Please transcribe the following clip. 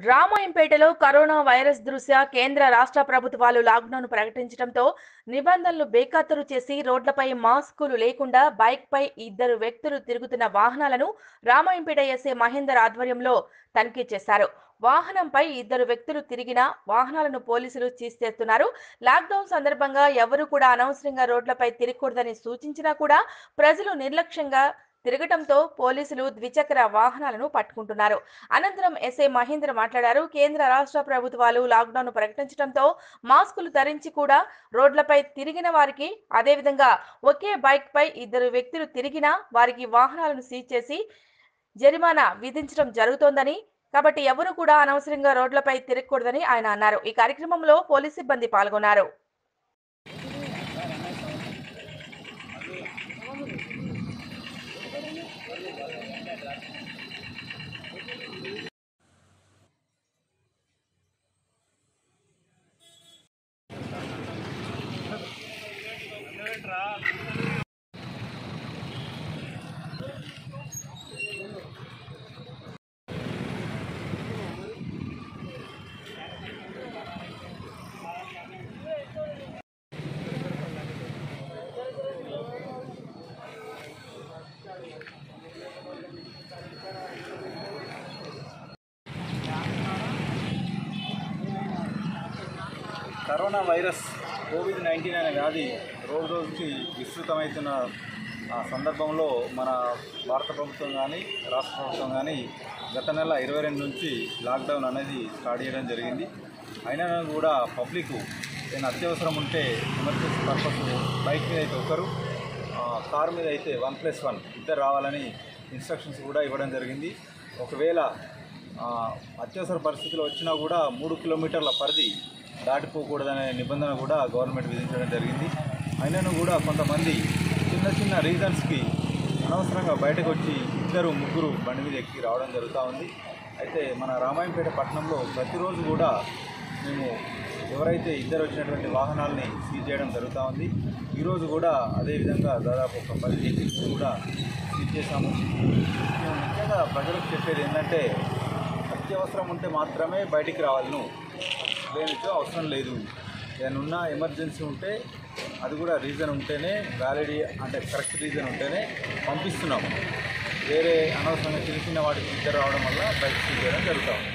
రామాయంపేటలో corona virus దృష్ట్యా కేంద్ర రాష్ట్ర ప్రభుత్వాలు లాక్డౌన్ ప్రకటించడంతో నిబంధనలు బేఖాతరు చేసి రోడ్లపై మాస్కులు లేకుండా బైక్ పై ఇద్దరు వ్యక్తులు తిరుగుతున్న వాహనాలను రామాయంపేట ఎస్ఏ మహేందర్ ఆధ్వర్యంలో తనిఖీ చేశారు వాహనంపై ఇద్దరు వ్యక్తులు తిరిగిన వాహనాలను పోలీసులు సీజ్ చేస్తున్నారు లాక్డౌన్ సందర్భంగా ఎవరు కూడా అనవసరంగా రోడ్లపై తిరగకూడదని సూచించినా కూడా ప్రజలు నిర్లక్ష్యంగా తిరగటంతో పోలీసులు ద్విచక్ర వాహనాలను పట్టుకుంటున్నారు అనంతరం ఎస్ఐ మహేంద్ర మాట్లాడారు కేంద్ర రాష్ట్ర ప్రభుత్వాలు లాక్డౌన్ ప్రకటించడంతో మాస్కులు ధరించి కూడా రోడ్లపై తిరిగిన వారికి అదేవిధంగా ఒకే బైక్ పై ఇద్దరు వ్యక్తులు తిరిగినా వారికి వాహనాలను సీజ్ చేసి జరిమానా విధించడం జరుగుతోందని కాబట్టి ఎవరు కూడా అనవసరంగా రోడ్లపై తిరగకూడదని ఆయన అన్నారు ఈ కార్యక్రమంలో పోలీస్ సిబ్బంది పాల్గొన్నారు కరోనా వైరస్ కోవిడ్ నైన్టీన్ అనే వ్యాధి రోజు రోజుకి విస్తృతమవుతున్న ఆ సందర్భంలో మన భారత ప్రభుత్వం కానీ రాష్ట్ర ప్రభుత్వం కానీ గత నెల ఇరవై రెండు నుంచి లాక్డౌన్ అనేది స్టార్ట్ చేయడం జరిగింది అయినా కూడా పబ్లిక్ ఏదైనా అత్యవసరం ఉంటే ఎమర్జెన్సీ పర్పస్ బైక్ మీద అయితే ఒకరు ఆ, కారు మీద అయితే వన్ ప్లస్ వన్ ఇద్దరు రావాలని ఇన్స్ట్రక్షన్స్ కూడా ఇవ్వడం జరిగింది ఒకవేళ ఆ, అత్యవసర పరిస్థితులు వచ్చినా కూడా మూడు కిలోమీటర్ల పరిధి దాటిపోకూడదనే నిబంధన కూడా గవర్నమెంట్ విధించడం జరిగింది అయినను కూడా కొంతమంది చిన్న చిన్న రీజన్స్కి అనవసరంగా బయటకు వచ్చి ఇద్దరు ముగ్గురు బండి మీద ఎక్కి రావడం జరుగుతూ ఉంది అయితే మన రామాయంపేట పట్టణంలో ప్రతిరోజు కూడా మేము ఎవరైతే ఇద్దరు వచ్చినటువంటి వాహనాలని సీజ్ చేయడం జరుగుతూ ఉంది ఈరోజు కూడా అదేవిధంగా దాదాపు ఒక పది వెహికల్స్ కూడా సీజ్ చేశాము మేము ముఖ్యంగా ప్రజలకు చెప్పేది ఏంటంటే అత్యవసరం ఉంటే మాత్రమే బయటికి రావాలను లేనిచో అవసరం లేదు ఏదైనా ఉన్న ఎమర్జెన్సీ ఉంటే అది కూడా రీజన్ ఉంటేనే వ్యాలిడ్ అంటే కరెక్ట్ రీజన్ ఉంటేనే పంపిస్తున్నాము వేరే అనవసరంగా చిన్న చిన్న వాటికి ఇద్దరు రావడం వల్ల బయటకు చేయడం జరుగుతాం